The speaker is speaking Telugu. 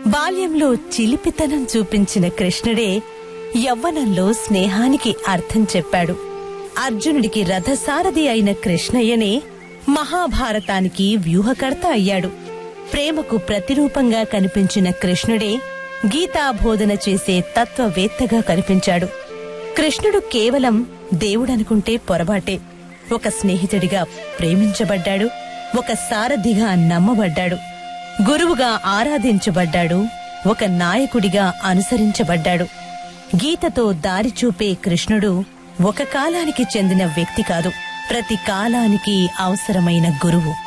బాల్యంలో చిలిపితనం చూపించిన కృష్ణుడే యవ్వనంలో స్నేహానికి అర్థం చెప్పాడు అర్జునుడికి రథసారథి అయిన కృష్ణయ్యనే మహాభారతానికి వ్యూహకర్త అయ్యాడు ప్రేమకు ప్రతిరూపంగా కనిపించిన కృష్ణుడే గీతాబోధన చేసే తత్వవేత్తగా కనిపించాడు కృష్ణుడు కేవలం దేవుడనుకుంటే పొరపాటే ఒక స్నేహితుడిగా ప్రేమించబడ్డాడు ఒక సారథిగా నమ్మబడ్డాడు గురువుగా ఆరాధించబడ్డాడు ఒక నాయకుడిగా అనుసరించబడ్డాడు గీతతో దారి చూపే కృష్ణుడు ఒక కాలానికి చెందిన వ్యక్తి కాదు ప్రతి కాలానికి అవసరమైన గురువు